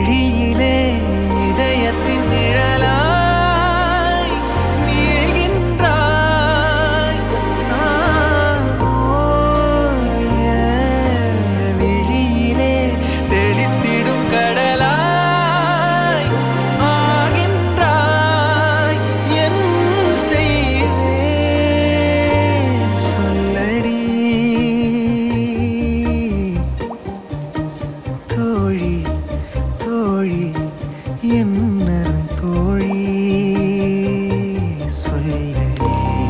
வழியிலே இதயத்தின் நிழலாய் நீள்கின்றாய் நான் ஓய விழியிலே தெளித்திடும் கடலாய் ஆகின்றாய் என் செய்வேன் சொல்லடி தோழி தோழி என்னரும் தோழி சொல்லடி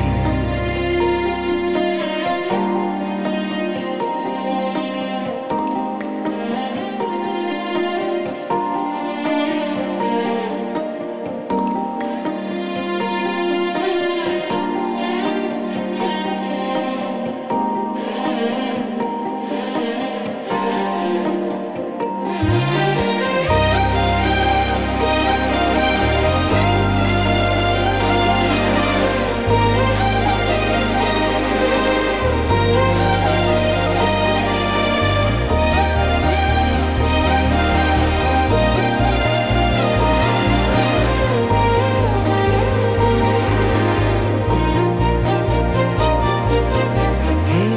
ஹே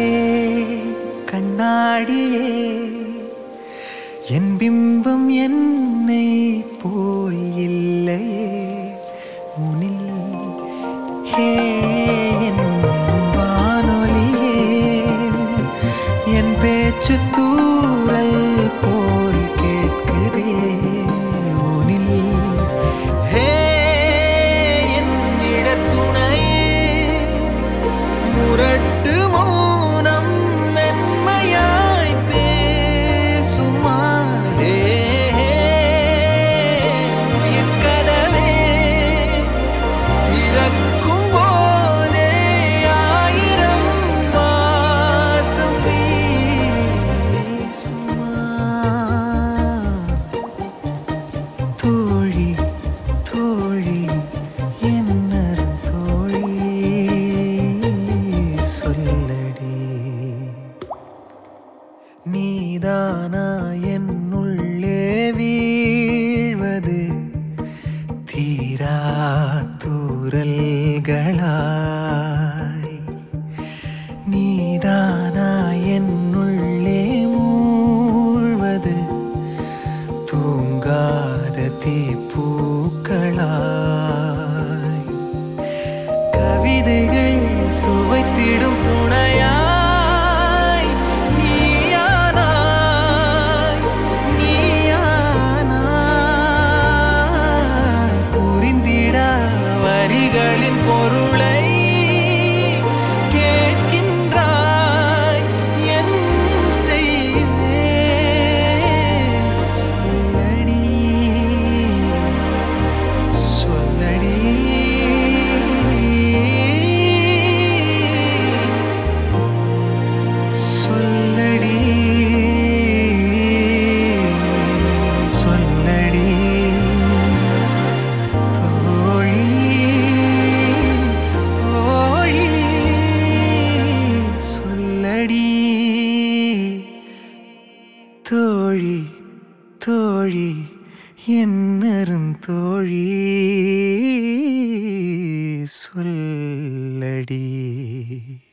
கண்ணாடியே என் பிம்பம் என்னை போல் இல்லையே உனில் ஹே என் வானொலியே என் பேச்சு தூரல் போல் கேட்குதே உனில் ஹே என் இடத்துணையே முரட்டு மௌனம் மென்மையாய் பேசுமா ஹே, ஹே, உயிர்க்கதவே திறக்கும் போதே ஆயிரம் வாசம் வீசுமா தோழி தோழி என்னரும் தோழி சொல்லடி நீதானா என்னுள்ளே வீழ்வது தீரா தூரல்களாய் நீதானா என்னுள்ளே மூழ்வது தூங்காத தீப்பூக்களாய் கவிதைகள் சுவைத்திடும் துணையாய் நீயானாய் நீயானாய் புரிந்திட வரிகளின் பொருளை கேட்கின்றாய் என் செய்வேன் சொல்லடி சொல்லடி சொல்லடி சொல்லடி தோழி தோழி சொல்லடி தோழி தோழி என்னரும் தோழி சொல்லடி